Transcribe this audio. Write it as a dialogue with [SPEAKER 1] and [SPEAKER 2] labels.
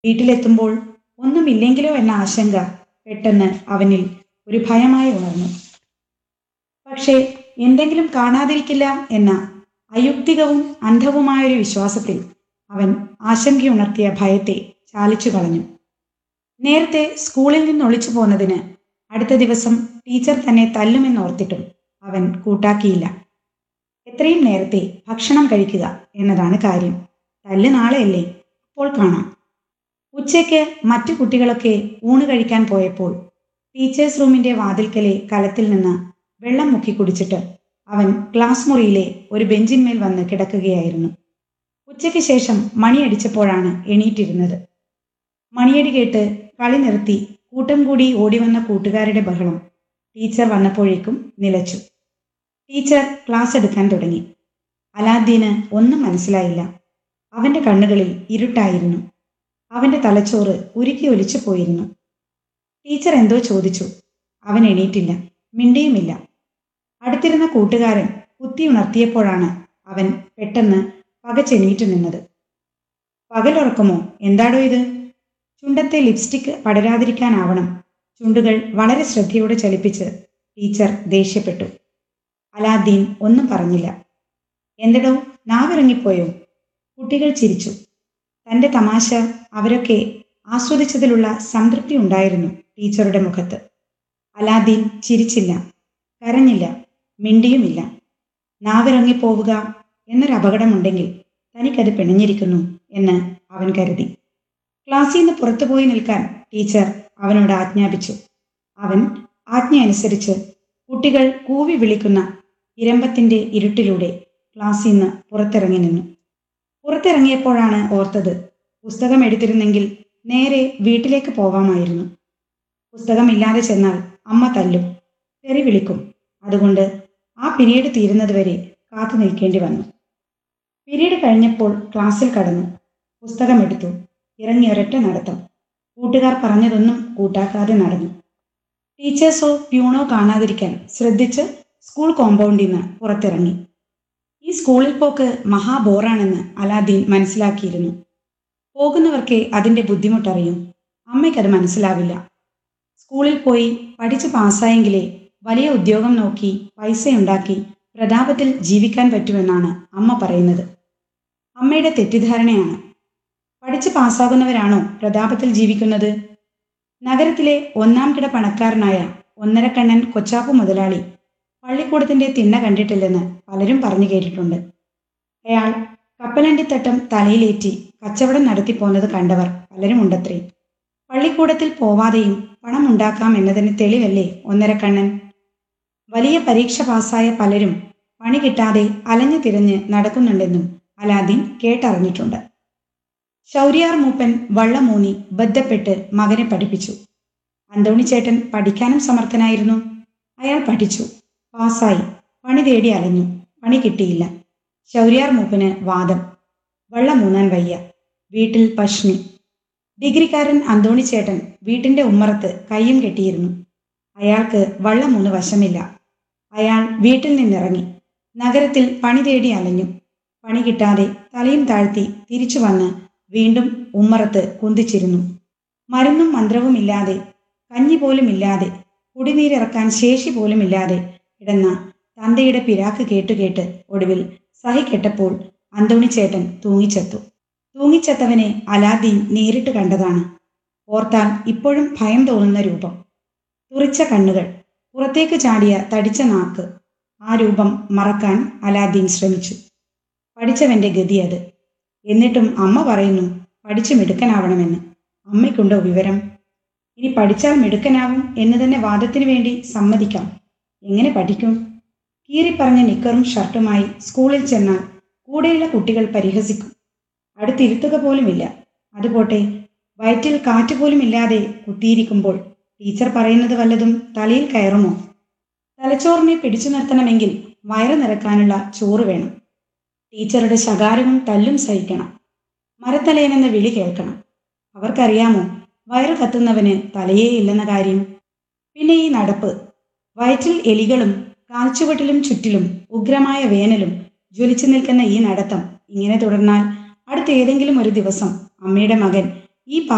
[SPEAKER 1] വീട്ടിലെത്തുമ്പോൾ ഒന്നുമില്ലെങ്കിലോ എന്ന ആശങ്ക പെട്ടെന്ന് അവനിൽ ഒരു ഭയമായി ഉണർന്നു പക്ഷേ എന്തെങ്കിലും കാണാതിരിക്കില്ല എന്ന അയുക്തികവും അന്ധവുമായൊരു വിശ്വാസത്തിൽ അവൻ ആശങ്കയുണർത്തിയ ഭയത്തെ ചാലിച്ചു കളഞ്ഞു നേരത്തെ സ്കൂളിൽ നിന്ന് ഒളിച്ചു പോന്നതിന് അടുത്ത ദിവസം ടീച്ചർ തന്നെ തല്ലുമെന്നോർത്തിട്ടും അവൻ കൂട്ടാക്കിയില്ല എത്രയും നേരത്തെ ഭക്ഷണം കഴിക്കുക എന്നതാണ് കാര്യം തല്ല് നാളെയല്ലേ അപ്പോൾ കാണാം ഉച്ചയ്ക്ക് മറ്റു കുട്ടികളൊക്കെ ഊണ് കഴിക്കാൻ പോയപ്പോൾ ടീച്ചേഴ്സ് റൂമിന്റെ വാതിൽക്കലെ കലത്തിൽ നിന്ന് വെള്ളം മുക്കി കുടിച്ചിട്ട് അവൻ ക്ലാസ് മുറിയിലെ ഒരു ബെഞ്ചിന്മേൽ വന്ന് കിടക്കുകയായിരുന്നു ഉച്ചയ്ക്ക് ശേഷം മണിയടിച്ചപ്പോഴാണ് എണീറ്റിരുന്നത് മണിയടി കേട്ട് കളി നിർത്തി കൂട്ടം കൂടി ഓടിവന്ന കൂട്ടുകാരുടെ ബഹളം ടീച്ചർ വന്നപ്പോഴേക്കും നിലച്ചു ടീച്ചർ ക്ലാസ് എടുക്കാൻ തുടങ്ങി അലാദ്ദീന് ഒന്നും മനസ്സിലായില്ല അവന്റെ കണ്ണുകളിൽ ഇരുട്ടായിരുന്നു അവന്റെ തലച്ചോറ് ഉരുക്കി ഒലിച്ചു പോയിരുന്നു ടീച്ചർ എന്തോ ചോദിച്ചു അവൻ എണീറ്റില്ല മിണ്ടിയുമില്ല അടുത്തിരുന്ന കൂട്ടുകാരൻ കുത്തി ഉണർത്തിയപ്പോഴാണ് അവൻ പെട്ടെന്ന് പകച്ചെണീറ്റു നിന്നത് പകലുറക്കമോ എന്താടോ ഇത് ചുണ്ടത്തെ ലിപ്സ്റ്റിക് പടരാതിരിക്കാനാവണം ചുണ്ടുകൾ വളരെ ശ്രദ്ധയോടെ ചലിപ്പിച്ച് ടീച്ചർ ദേഷ്യപ്പെട്ടു അലാദ്ദീൻ ഒന്നും പറഞ്ഞില്ല എന്തടോ നാവിറങ്ങിപ്പോയോ കുട്ടികൾ ചിരിച്ചു തന്റെ തമാശ അവരൊക്കെ ആസ്വദിച്ചതിലുള്ള സംതൃപ്തി ഉണ്ടായിരുന്നു ടീച്ചറുടെ മുഖത്ത് അലാദ്ദീൻ ചിരിച്ചില്ല കരഞ്ഞില്ല മിണ്ടിയുമില്ല നാവിറങ്ങിപ്പോവുക എന്നൊരു അപകടമുണ്ടെങ്കിൽ തനിക്കത് പിണഞ്ഞിരിക്കുന്നു എന്ന് അവൻ കരുതി ക്ലാസ്സിൽ നിന്ന് പുറത്തുപോയി നിൽക്കാൻ ടീച്ചർ അവനോട് ആജ്ഞാപിച്ചു അവൻ ആജ്ഞ അനുസരിച്ച് കുട്ടികൾ കൂവി വിളിക്കുന്ന ഇരമ്പത്തിന്റെ ഇരുട്ടിലൂടെ ക്ലാസ്സിൽ നിന്ന് പുറത്തിറങ്ങി നിന്നു പുറത്തിറങ്ങിയപ്പോഴാണ് ഓർത്തത് പുസ്തകം എടുത്തിരുന്നെങ്കിൽ നേരെ വീട്ടിലേക്ക് പോവാമായിരുന്നു പുസ്തകമില്ലാതെ ചെന്നാൽ അമ്മ തല്ലും തെറി വിളിക്കും അതുകൊണ്ട് ആ പിരീഡ് തീരുന്നതുവരെ കാത്തു നിൽക്കേണ്ടി വന്നു പിരീഡ് കഴിഞ്ഞപ്പോൾ ക്ലാസ്സിൽ കടന്നു പുസ്തകമെടുത്തു ഇറങ്ങി ഒരൊറ്റ നടത്തം കൂട്ടുകാർ പറഞ്ഞതൊന്നും കൂട്ടാക്കാതെ നടന്നു ടീച്ചേഴ്സോ പ്യൂണോ കാണാതിരിക്കാൻ ശ്രദ്ധിച്ച് സ്കൂൾ കോമ്പൗണ്ടിൽ നിന്ന് പുറത്തിറങ്ങി ഈ സ്കൂളിൽ പോക്ക് മഹാബോറാണെന്ന് അലാദ്ദീൻ മനസ്സിലാക്കിയിരുന്നു പോകുന്നവർക്കേ അതിൻ്റെ ബുദ്ധിമുട്ടറിയും അമ്മയ്ക്കത് മനസ്സിലാവില്ല സ്കൂളിൽ പോയി പഠിച്ച് പാസ്സായെങ്കിലേ വലിയ ഉദ്യോഗം നോക്കി പൈസയുണ്ടാക്കി പ്രതാപത്തിൽ ജീവിക്കാൻ പറ്റുമെന്നാണ് അമ്മ പറയുന്നത് അമ്മയുടെ തെറ്റിദ്ധാരണയാണ് പഠിച്ച് പാസ്സാകുന്നവരാണോ പ്രതാപത്തിൽ ജീവിക്കുന്നത് നഗരത്തിലെ ഒന്നാം കിട പണക്കാരനായ ഒന്നരക്കണ്ണൻ കൊച്ചാപ്പു മുതലാളി പള്ളിക്കൂടത്തിന്റെ തിണ്ണ കണ്ടിട്ടില്ലെന്ന് പലരും പറഞ്ഞു കേട്ടിട്ടുണ്ട് അയാൾ കപ്പലണ്ടിത്തട്ടം തലയിലേറ്റി കച്ചവടം നടത്തിപ്പോന്നത് കണ്ടവർ പലരുമുണ്ടത്രേ പള്ളിക്കൂടത്തിൽ പോവാതെയും പണം ഉണ്ടാക്കാം എന്നതിന് തെളിവല്ലേ ഒന്നരക്കണ്ണൻ വലിയ പരീക്ഷ പാസ്സായ പലരും പണി കിട്ടാതെ അലഞ്ഞു തിരഞ്ഞ് നടക്കുന്നുണ്ടെന്നും അലാദീൻ കേട്ടറിഞ്ഞിട്ടുണ്ട് ശൗര്യാർ മൂപ്പൻ വള്ളമൂന്നി ബന്ധപ്പെട്ട് മകനെ പഠിപ്പിച്ചു അന്തോണിച്ചേട്ടൻ പഠിക്കാനും സമർത്ഥനായിരുന്നു അയാൾ പഠിച്ചു പാസ്സായി പണി തേടി അലഞ്ഞു പണി കിട്ടിയില്ല ശൗര്യാർ മൂപ്പന് വാദം വള്ളമൂന്നാൻ വയ്യ വീട്ടിൽ പഷ്ണി ഡിഗ്രിക്കാരൻ അന്തോണിച്ചേട്ടൻ വീട്ടിന്റെ ഉമ്മറത്ത് കയ്യും കെട്ടിയിരുന്നു അയാൾക്ക് വള്ളമൂന്ന് വശമില്ല അയാൾ വീട്ടിൽ നിന്നിറങ്ങി നഗരത്തിൽ പണി തേടി അലഞ്ഞു പണി കിട്ടാതെ തലയും താഴ്ത്തി തിരിച്ചു വന്ന് വീണ്ടും ഉമ്മറത്ത് കുന്തിച്ചിരുന്നു മരുന്നും മന്ത്രവും ഇല്ലാതെ കഞ്ഞി പോലും ഇല്ലാതെ കുടിനീരിറക്കാൻ ശേഷി പോലും ഇല്ലാതെ കിടന്ന തന്തയുടെ പിരാക്ക് കേട്ടു കേട്ട് ഒടുവിൽ സഹിക്കെട്ടപ്പോൾ അന്തോണിച്ചേട്ടൻ തൂങ്ങിച്ചത്തു തൂങ്ങിച്ചത്തവനെ അലാദീൻ നേരിട്ട് കണ്ടതാണ് ഓർത്താൽ ഇപ്പോഴും ഭയം തോന്നുന്ന രൂപം തുറിച്ച കണ്ണുകൾ പുറത്തേക്ക് ചാടിയ തടിച്ച നാക്ക് ആ രൂപം മറക്കാൻ അലാദീൻ ശ്രമിച്ചു പഠിച്ചവന്റെ ഗതി അത് എന്നിട്ടും അമ്മ പറയുന്നു പഠിച്ചു മിടുക്കനാവണമെന്ന് അമ്മയ്ക്കുണ്ടോ വിവരം ഇനി പഠിച്ചാൽ മിടുക്കനാവും എന്ന് തന്നെ വാദത്തിന് വേണ്ടി സമ്മതിക്കാം എങ്ങനെ പഠിക്കും കീറിപ്പറഞ്ഞ നിക്കറും ഷർട്ടുമായി സ്കൂളിൽ ചെന്നാൽ കൂടെയുള്ള കുട്ടികൾ പരിഹസിക്കും അടുത്തിരുത്തുക പോലുമില്ല അതുപോട്ടെ വയറ്റിൽ കാറ്റ് പോലും ഇല്ലാതെ കുത്തിയിരിക്കുമ്പോൾ ടീച്ചർ പറയുന്നത് വല്ലതും തലയിൽ കയറുമോ തലച്ചോറിനെ പിടിച്ചു നിർത്തണമെങ്കിൽ വയറ് നിറക്കാനുള്ള ചോറ് വേണം ടീച്ചറുടെ ശകാരവും തല്ലും സഹിക്കണം മരത്തലയനെന്ന വിളി കേൾക്കണം അവർക്കറിയാമോ വയറ് കത്തുന്നവന് തലയേ ഇല്ലെന്ന കാര്യം പിന്നെ ഈ നടപ്പ് വയറ്റിൽ എലികളും കാൽച്ചുവട്ടിലും ചുറ്റിലും ഉഗ്രമായ വേനലും ജ്വലിച്ചു നിൽക്കുന്ന ഈ നടത്തം ഇങ്ങനെ തുടർന്നാൽ അടുത്ത ഏതെങ്കിലും ഒരു ദിവസം അമ്മയുടെ മകൻ ഈ